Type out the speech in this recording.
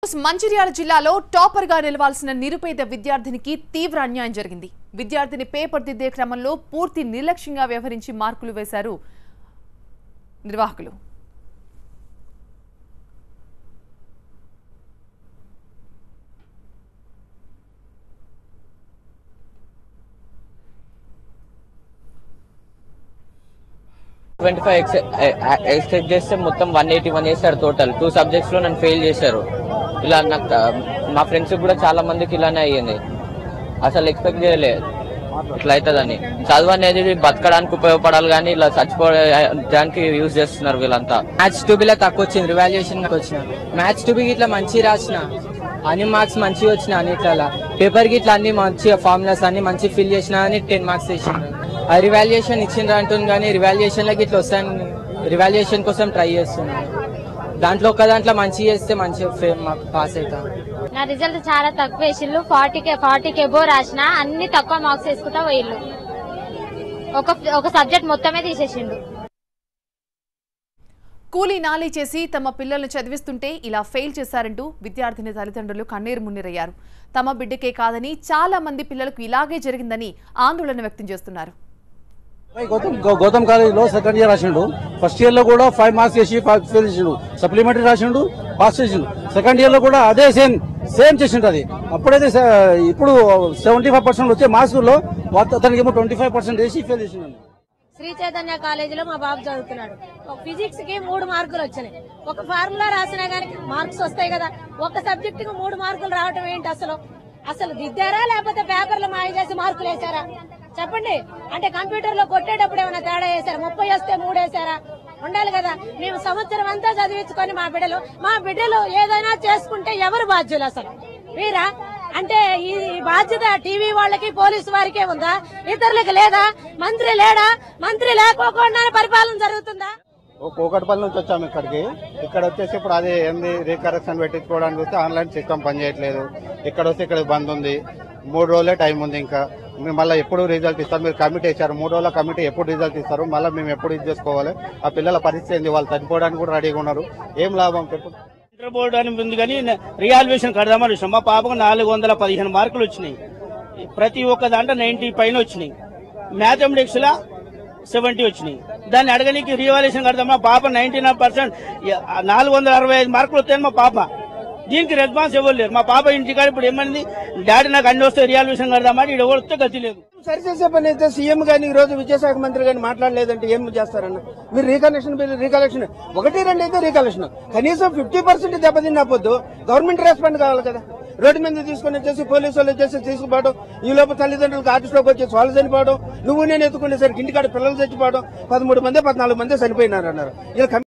news Mancherial జిల్లాలో topper గా నిలవాల్సిన నిరుపేద విద్యార్థినికి తీవ్ర అన్యాయం జరిగింది విద్యార్థిని పేపర్ దిద్దే క్రమంలో పూర్తి నిర్లక్ష్యంగా వ్యవహరించి మార్కులు వేశారు నిర్వాహకులు ట్వంటీ ఫైవ్ ఎక్స్పెక్ట్ చేస్తే మొత్తం వన్ ఎయిటీ వన్ చేశారు టోటల్ టూ సబ్జెక్ట్స్ లో నన్ను ఫెయిల్ చేశారు ఇలా నాకు త- మా ఫ్రెండ్స్ కూడా చాలా మందికి ఇలానే అయ్యింది అసలు ఎక్స్పెక్ట్ చేయలేదు ఇట్లా అవుతుందని చదువు అనేది బతకడానికి ఉపయోగపడాలి కానీ ఇలా చచ్చిపోవడానికి యూజ్ చేస్తున్నారు వీళ్ళంతా మ్యాథ్స్ టూ బిలో తక్కువ వచ్చింది రివాల్యుయేషన్ వచ్చిన మ్యాథ్స్ టూ బికి ఇట్లా మంచి రాసిన అన్ని మార్క్స్ మంచిగా వచ్చిన అన్నిట్లలో పేపర్ కి ఇట్లా అన్ని మంచిగా ఫార్ములాస్ అన్ని మంచి ఫిల్ చేసిన అని టెన్ మార్క్స్ ఇచ్చిండ్రు ఆ రివాల్యుయేషన్ ఇచ్చిండ్రు అంటుంది కానీ రివాల్యుయేషన్ లకి ఇట్లా వస్తాను రివాల్యుయేషన్ కోసం ట్రై చేస్తున్నాను దాంట్లో ఒక దాంట్లో మంచి చేస్తే మంచిగా పాస్ అవుతాం నా రిజల్ట్ చాలా తక్కువ వేసిళ్ళు ఫార్టీ కే ఫార్టీ ఎబో రాసిన అన్ని తక్కువ మార్క్స్ వేసుకుంటా పోయిళ్ళు ఒక ఒక సబ్జెక్ట్ మొత్తమే తీసేసిండు కూలీ నాలీ చేసి తమ పిల్లల్ని చదివిస్తుంటే ఇలా ఫెయిల్ చేశారంటూ విద్యార్థిని తల్లిదండ్రులు కన్నీరు మున్నీరయ్యారు తమ బిడ్డకే కాదని చాలా మంది పిల్లలకు ఇలాగే జరిగిందని ఆందోళన వ్యక్తం చేస్తున్నారు भाई गौतम गौ- गौतम కాలేజ్ లో సెకండ్ ఇయర్ రాసిండు ఫస్ట్ ఇయర్ లో కూడా ఫైవ్ మార్క్స్ చేసి ఫైవ్ ఫెయిల్ చేసిండు సప్లిమెంటరీ రాసిండు పాస్ చేసిండు సెకండ్ ఇయర్ లో కూడా అదే సేమ్ సేమ్ చేసిండు అది అప్పుడైతే స- ఇప్పుడు సెవెంటీ ఫైవ్ పర్సెంట్ వచ్చే మార్క్స్ లో వా- అతనికి ఏమో ట్వంటీ ఫైవ్ పర్సెంట్ వేసి ఫెయిల్ చేసిండు శ్రీ చైతన్య కాలేజీలో మా బాబు చదువుతున్నాడు ఒక ఫిజిక్స్ కి మూడు మార్కులు వచ్చినాయి ఒక ఫార్ములా రాసినా గానీ మార్క్స్ వస్తాయి కదా ఒక సబ్జెక్ట్ కి మూడు మార్కులు రావటం ఏంటి అసలు అసలు దిద్దారా లేకపోతే పేపర్లు మాయ చేసి మార్కులు వేసారా చెప్పండి అంటే కంప్యూటర్ లో కొట్టేటప్పుడు ఏమైనా తేడా వేసారా ముప్పై వస్తే మూడు వేసారా ఉండాలి కదా మేము సంవత్సరం అంతా చదివించుకొని మా బిడ్డలు మా బిడ్డలు ఏదైనా చేసుకుంటే ఎవరు బాధ్యులు అసలు వీరా అంటే ఈ బాధ్యత టీవీ వాళ్ళకి పోలీసు వారికే ఉందా ఇతరులకు లేదా మంత్రి లేడా మంత్రి లేకోకుండానే పరిపాలన జరుగుతుందా కూకట్పల్లి నుంచి వచ్చాము ఇక్కడికి ఇక్కడ వచ్చేసి ఇప్పుడు అది ఏంది రీకరెక్షన్ పెట్టించుకోవడానికి వస్తే ఆన్లైన్ సిస్టమ్ పనిచేయట్లేదు ఇక్కడ వస్తే ఇక్కడ బంద్ ఉంది మూడు రోజులే టైం ఉంది ఇంకా మేము మళ్ళీ ఎప్పుడు రిజల్ట్ ఇస్తారు మీరు కమిటీ ఇచ్చారు మూడు రోజుల కమిటీ ఎప్పుడు రిజల్ట్ ఇస్తారు మళ్ళీ మేము ఎప్పుడు ఇది చేసుకోవాలి ఆ పిల్లల పరిస్థితి ఏంది వాళ్ళు చనిపోవడానికి కూడా రెడీగా ఉన్నారు ఏం లాభం చెప్పు ఇంటర్ బోర్డు అని ఉంది కానీ రియాల్వేషన్ కడదామని చూసాం మా పాపకు నాలుగు వందల పదిహేను మార్కులు వచ్చినాయి ప్రతి ఒక్క దాంట్లో నైన్టీ పైన వచ్చినాయి మ్యాథమెటిక్స్ లా సెవెంటీ వచ్చినాయి దాన్ని అడగనికి రివాల్యూషన్ కడదాం మా పాప నైన్టీ నైన్ పర్సెంట్ నాలుగు వందల అరవై ఐదు మార్కులు వస్తాయని మా పాప దీనికి రెస్పాన్స్ ఎవరు లేరు మా పాప ఇంటికాడ ఇప్పుడు ఏమైంది డాడీ నాకు అన్ని వస్తే రియాల్వేషన్ కడదామని ఇక్కడ ఎవరు వస్తే గతి లేదు సరిచేసే పని అయితే సీఎం గాని ఈ రోజు విద్యాశాఖ మంత్రి గాని మాట్లాడలేదంటే ఏం చేస్తారన్న మీరు రీకనెక్షన్ బిల్ రీకలెక్షన్ ఒకటి రెండు అయితే రీకలెక్షన్ కనీసం ఫిఫ్టీ పర్సెంట్ దెబ్బతిన్నపోద్దు గవర్నమెంట్ రెస్పాండ్ కావాలి కదా రోడ్డు మీద తీసుకొని వచ్చేసి పోలీసు వాళ్ళు వచ్చేసి తీసుకుపోవడం ఈ లోపు తల్లిదండ్రులకు ఆర్టిస్ట్లోకి వచ్చేసి వాళ్ళు చనిపోవడం నువ్వు నేను ఎత్తుకునేసరికి ఇంటికాడ పిల్లలు చచ్చిపోవడం పదమూడు మంది పద్నాలుగు మంది చనిపోయినారు అన్నారు ఇలా